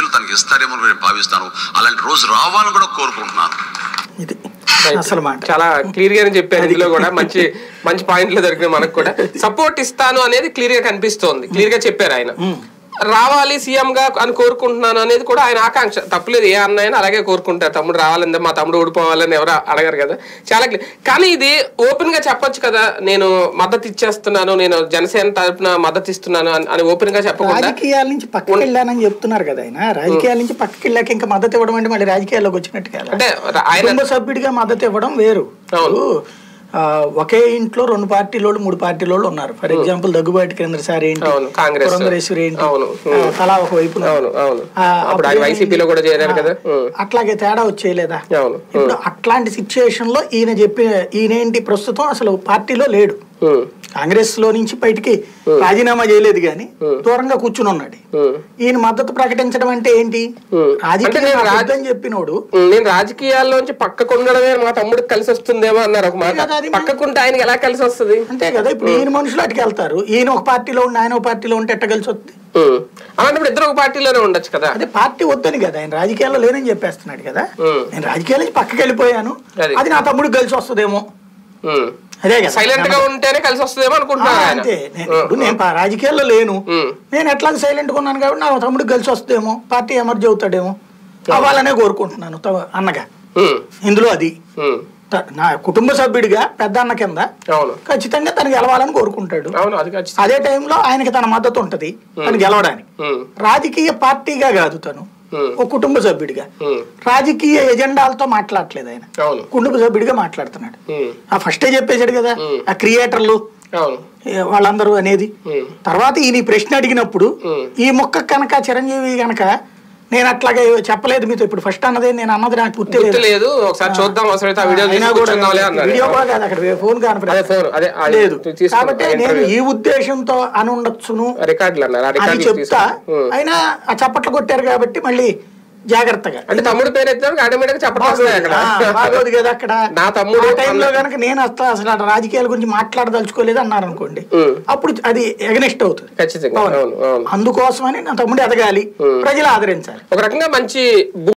ఆశీస్సులు తనకి ఇస్తారేమో అని నేను భావిస్తాను అలాంటి రోజు రావాలని కూడా కోరుకుంటున్నాను ఇది అసలు మాట చాలా క్లియర్ గానే చెప్పారు ఇందులో కూడా మంచి మంచి పాయింట్లు దొరికినాయి మనకు కూడా సపోర్ట్ ఇస్తాను అనేది క్లియర్ గా కనిపిస్తోంది క్లియర్ గా చెప్పారు ఆయన రావాలి సీఎం గా అని కోరుకుంటున్నాను అనేది కూడా ఆయన ఆకాంక్ష తప్పలేదు ఏ అన్నయ్యని అలాగే కోరుకుంటారు తమ్ముడు రావాలని మా తమ్ముడు ఓడిపోవాలని ఎవరు అడగారు కదా చాలా clear. కానీ ఇది ఓపెన్ గా చెప్పొచ్చు కదా నేను మద్దతు ఇచ్చేస్తున్నాను నేను జనసేన తరపున మద్దతు ఇస్తున్నాను అని- అని ఓపెన్ గా చెప్పకుండా రాజకీయాల నుంచి పక్కకి వెళ్ళానని చెప్తున్నారు కదా ఆయన రాజకీయాల నుంచి పక్కకి వెళ్ళాక ఇంకా మద్దతు ఇవ్వడం అంటే మళ్ళీ రాజకీయాల్లోకి వచ్చినట్టు కదా అంటే ఆయన కుటుంబ సభ్యుడిగా మద్దతు ఇవ్వడం వేరు అవును. ఇప్పుడు, ఆ, ఒకే ఇంట్లో రెండు పార్టీలోళ్ళు మూడు పార్టీలోళ్ళు ఉన్నారు ఫర్ ఎగ్జాంపుల్ దగ్గుబాటి కేంద్రసారి ఏంటి అవును, కాంగ్రెస్. పురంధరేశ్వరి ఏంటి అవును. ఆ, తలా ఒక వైపు అవును అవును ఆ, అప్పుడు ఆయన అప్పుడు వైసీపీలో కూడా చేరారు కదా ఉం. అట్లాగే తేడా వచ్చేయలేదా అవును ఇప్పుడు అట్లాంటి సిచ్యుయేషన్ లో ఈయన చెప్పిన ఈయనేంటి ప్రస్తుతం అసలు పార్టీలో లేడు ఉం. కాంగ్రెస్ లో నుంచి బయటికి రాజీనామా చేయలేదు కానీ దూరంగా కూర్చుని ఉన్నాడు ఉం. ఈయన మద్దతు ప్రకటించడం అంటే ఏంటి Hmm. అంటే రాజకీయ నేను రాజ- అబద్ధం చెప్పినోడు నేను రాజకీయాల్లోంచి పక్కకు ఉండడమే మా తమ్ముడికి కలిసి వస్తుందేమో అన్నారు ఒక మాట కదా, అది పక్కకుంటే ఆయనకి ఎలా కలిసి వస్తుంది అంతే కదా ఇప్పుడు ఈయన మనుషులు అటుకి వెళ్తారు ఈయన ఒక పార్టీలో ఉండి ఆయన ఒక పార్టీలో ఉంటే ఎట్ట కలిసి వస్తుంది ఉం. అలాంటప్పుడు ఇద్దరు ఒక పార్టీలోనే ఉండొచ్చు కదా అదే పార్టీ వద్దని కదా ఆయన రాజకీయాల్లో లేనని చెప్పేస్తున్నాడు కదా Hmm. నేను రాజకీయాల నుంచి పక్కకి వెళ్ళిపోయాను అది. అది నా తమ్ముడికి కలిసి వస్తుందేమో ఉం. అదే కదా సైలెంట్ గా ఉంటేనే కలిసి వస్తుందేమో ఆ, అనుకుంటున్నారు ఆయన అంతే నేను ఇప్పుడు నేను పా- రాజకీయాల్లో లేను ఉం. నేను ఎట్లా సైలెంట్ ఉన్నాను కాబట్టి నా తమ్ముడికి కలిసి వస్తుందేమో పార్టీ ఎమర్జీ అవుతాడేమో అవ్వాలనే కోరుకుంటున్నాను త- అన్నగా ఉం. ఇందులో అది ఉం. త- నా కుటుంబ సభ్యుడిగా పెద్ద అన్న కింద అవును ఖచ్చితంగా తను గెలవాలని కోరుకుంటాడు అవును అది ఖచ్చితంగా అదే టైంలో ఆయనకి తన మద్దతు ఉంటది తను గెలవడానికి ఉం. రాజకీయ పార్టీగా కాదు తను ఉం. ఒక కుటుంబ సభ్యుడిగా ఉం. రాజకీయ ఎజెండాలతో మాట్లాడట్లేదు ఆయన అవును కుటుంబ సభ్యుడిగా మాట్లాడుతున్నాడు ఉం. ఆ ఫస్టే చెప్పేశాడు కదా ఉం. ఆ క్రియేటర్లు అవును ఏ, వాళ్ళందరూ అనేది ఉం. తర్వాత ఈయన ఈ ప్రశ్న అడిగినప్పుడు ఉం. ఈ మొక్క కనుక చిరంజీవి కనుక నేను అట్లాగే చెప్పలేదు మీతో ఇప్పుడు ఫస్ట్ అన్నది నేను అన్నది నాకు గుర్తే లేదు గుర్తులేదు ఒకసారి చూద్దాం అవసరమైతే ఆ వీడియో అయినా తీసి కూడా కూర్చుందాంలే అన్నారు వీడియో కూడా కాదు అక్కడ ఫోన్ అదే కాన్ఫరెన్స్ ఫోన్ అదే అది లేదు తీసుకున్నాం. కాబట్టి నేను ఇంటర్వ్యూ. ఈ ఉద్దేశంతో అని ఉండొచ్చును రికార్డులు అన్నారు ఆ అని రికార్డులు చెప్తా తీసుకున్నాం. ఉం. అయినా ఆ చప్పట్లు కొట్టారు కాబట్టి మళ్ళీ జాగ్రత్తగా అంటే తమ్ముడు పేరు ఎత్తారు ఆటోమేటిక్ గా చెప్పడం వస్తుంది అక్కడ ఆ, బాగోదు కదా అక్కడ నా తమ్ముడు ఆ టైంలో కనుక నేను అసలు అసలు ఆ రాజకీయాల గురించి మాట్లాడదలుచుకోలేదు అన్నారు అనుకోండి ఉం. అప్పుడు అది ఎగనెస్ట్ అవుతుంది ఖచ్చితంగా అవును అవును అందుకోసమని నా తమ్ముడు ఎదగాలి ప్రజలు ఆదరించాలి ఒక రకంగా మంచి